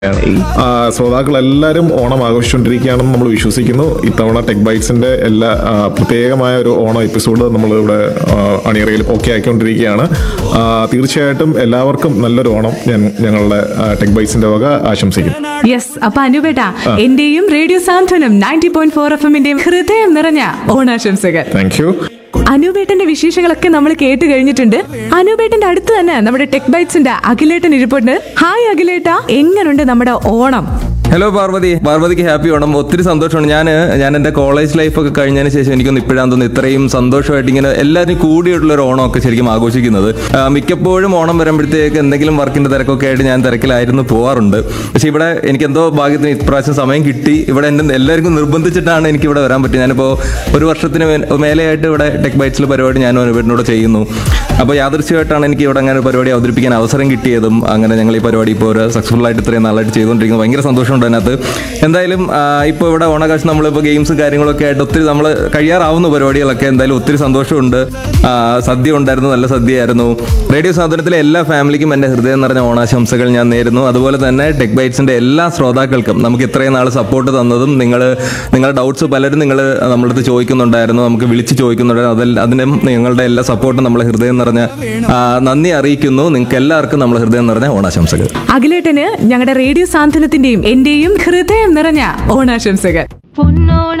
ആ, ശ്രോതാക്കൾ എല്ലാവരും ഓണം ആഘോഷിച്ചുകൊണ്ടിരിക്കുകയാണെന്ന് നമ്മൾ വിശ്വസിക്കുന്നു ഇത്തവണ ടെക് ബൈറ്റ്സിന്റെ എല്ലാ ആ, പ്രത്യേകമായ ഒരു ഓണം എപ്പിസോഡ് നമ്മൾ ഇവിടെ അണിയറയിൽ ഓക്കെ ആക്കിക്കൊണ്ടിരിക്കുകയാണ് ആ, തീർച്ചയായിട്ടും എല്ലാവർക്കും നല്ലൊരു ഓണം ഞാൻ ഞങ്ങളുടെ ടെക് ബൈറ്റ്സിന്റെ വക ആശംസിക്കുന്നു യെസ് അപ്പൊ അനുപേട്ട എന്റെയും radio Santhwanam ninety point four F എമ്മിന്റെയും ഹൃദയം നിറഞ്ഞ ഓണാശംസകൾ താങ്ക് യു അനുപേട്ടന്റെ വിശേഷങ്ങളൊക്കെ നമ്മൾ കേട്ട് കഴിഞ്ഞിട്ടുണ്ട് അനുപേട്ടന്റെ അടുത്ത് തന്നെ നമ്മുടെ ടെക് ബൈറ്റ്സിന്റെ അഖിലേട്ടൻ ഇരിപ്പുണ്ട് ഹായ് അഖിലേട്ട എങ്ങനുണ്ട് നമ്മുടെ ഓണം ഹലോ പാർവതി പാർവതിക്ക് ഹാപ്പി ഓണം ഒത്തിരി സന്തോഷമാണ് ഞാൻ ഞാൻ എൻ്റെ കോളേജ് ലൈഫൊക്കെ കഴിഞ്ഞതിന് ശേഷം എനിക്കൊന്ന് ഇപ്പോഴാണ് തോന്നുന്നു ഇത്രയും സന്തോഷമായിട്ട് ഇങ്ങനെ എല്ലാവരും കൂടിയിട്ടുള്ള ഒരു ഓണമൊക്കെ ശരിക്കും ആഘോഷിക്കുന്നത് ആ, മിക്കപ്പോഴും ഓണം വരുമ്പോഴത്തേക്ക് എന്തെങ്കിലും വർക്കിന്റെ തിരക്കൊക്കെ ആയിട്ട് ഞാൻ തിരക്കിലായിരുന്നു പോവാറുണ്ട് പക്ഷെ ഇവിടെ എനിക്ക് എന്തോ ഭാഗ്യത്തിന് ഇപ്രാവശ്യം സമയം കിട്ടി ഇവിടെ എൻ്റെ എല്ലാവർക്കും നിർബന്ധിച്ചിട്ടാണ് എനിക്ക് ഇവിടെ വരാൻ പറ്റിയത് ഞാനിപ്പോൾ ഒരു വർഷത്തിന് മേ- മേലെയായിട്ട് ഇവിടെ ടെക് ബൈറ്റ്സിൽ പരിപാടി ഞാനും അനുപേട്ടനോട് ചെയ്യുന്നു അപ്പോൾ യാദൃശ്യമായിട്ടാണ് എനിക്ക് ഇവിടെ അങ്ങനെ ഒരു പരിപാടി അവതരിപ്പിക്കാൻ അവസരം കിട്ടിയതും അങ്ങനെ ഞങ്ങൾ ഈ പരിപാടി ഇപ്പോൾ ഒരു സക്സസ്ഫുൾ ആയിട്ട് ഇത്രയും നാളായിട്ട് ചെയ്തുകൊണ്ടിരിക്കുന്നത് ഭയങ്കര സന്തോഷമുണ്ട് അതിനകത്ത് എന്തായാലും ആ, ഇപ്പോൾ ഇവിടെ ഓണാകാശം നമ്മളിപ്പോൾ ഗെയിംസും കാര്യങ്ങളൊക്കെ ആയിട്ട് ഒത്തിരി നമ്മൾ കഴിയാറാവുന്ന പരിപാടികളൊക്കെ എന്തായാലും ഒത്തിരി സന്തോഷമുണ്ട് ആ, സദ്യ ഉണ്ടായിരുന്നു നല്ല സദ്യയായിരുന്നു റേഡിയോ സാധനത്തിലെ എല്ലാ ഫാമിലിക്കും എൻ്റെ ഹൃദയം നിറഞ്ഞ ഓണാശംസകൾ ഞാൻ നേരുന്നു അതുപോലെ തന്നെ ടെക് ബൈറ്റ്സിൻ്റെ എല്ലാ ശ്രോതാക്കൾക്കും നമുക്ക് ഇത്രയും നാൾ സപ്പോർട്ട് തന്നതും നിങ്ങൾ നിങ്ങളുടെ ഡൗട്ട്സ് പലരും നിങ്ങൾ നമ്മളടുത്ത് ചോദിക്കുന്നുണ്ടായിരുന്നു നമുക്ക് വിളിച്ച് ചോദിക്കുന്നുണ്ടായിരുന്നു അതിൽ അതിനും നിങ്ങളുടെ എല്ലാ സപ്പോർട്ടും നമ്മളെ ഹൃദയം നിറഞ്ഞ ആ, നന്ദി അറിയിക്കുന്നു നിങ്ങൾക്ക് എല്ലാവർക്കും നമ്മൾ ഹൃദയം നിറഞ്ഞ ഓണാശംസകൾ അഖിലേട്ടന് ഞങ്ങളുടെ റേഡിയോ സാന്ത്വനത്തിന്റെയും എന്റെയും ഹൃദയം നിറഞ്ഞ ഓണാശംസകൾ പൊന്നോണ